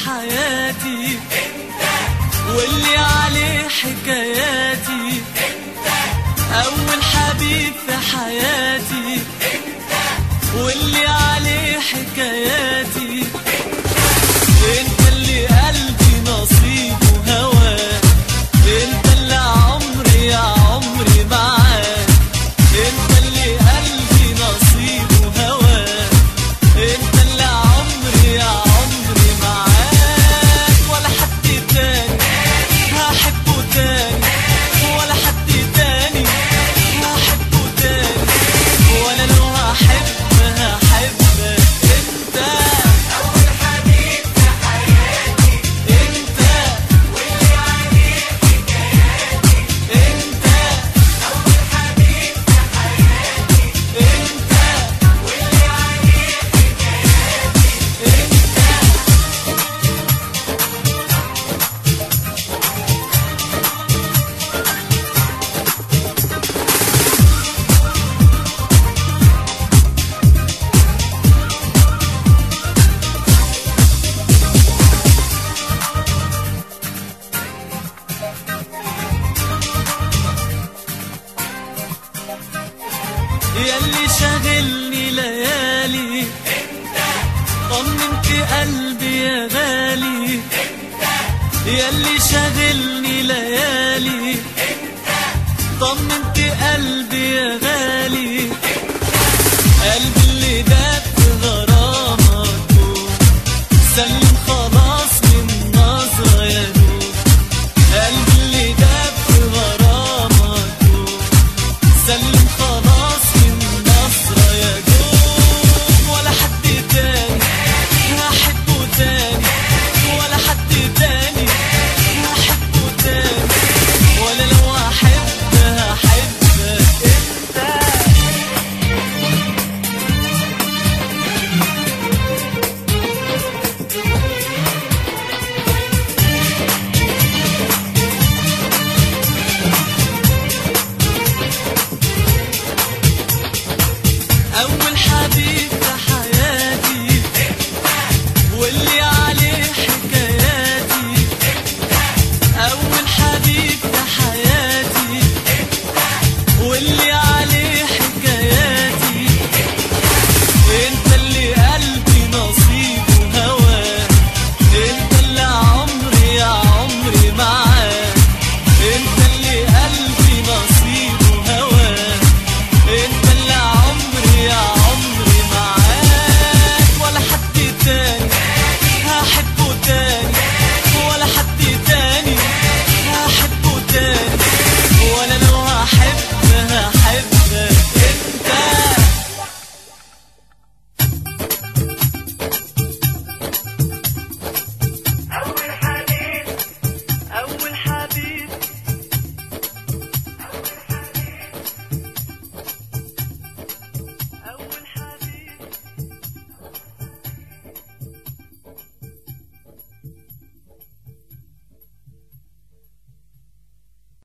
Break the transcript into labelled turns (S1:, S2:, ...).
S1: حياتي واللي عليه حكاياتي أول حبيب في حياتي واللي عليه حكاياتي انت اللي قلبي نصيبه هواه انت اللي عمري يا عمري معاك انت اللي قلبي نصيبه هواه انت اللي عمري يا عمري معاك ولا حد تاني هحبه تاني ولا حد تاني هحبه تاني ولا لو هحب هحبك انت
S2: أول حبيب في حياتي
S1: انت
S2: واللي عليه حكاياتي
S1: انت
S2: أول حبيب في حياتي
S1: انت
S2: واللي عليه حكاياتي
S1: انت ياللي شاغلني ليالي طمنت قلبي يا غالي ياللي شاغلني ليالي طمنت قلبي يا غالي قلبي اللي داب في غرامك سلم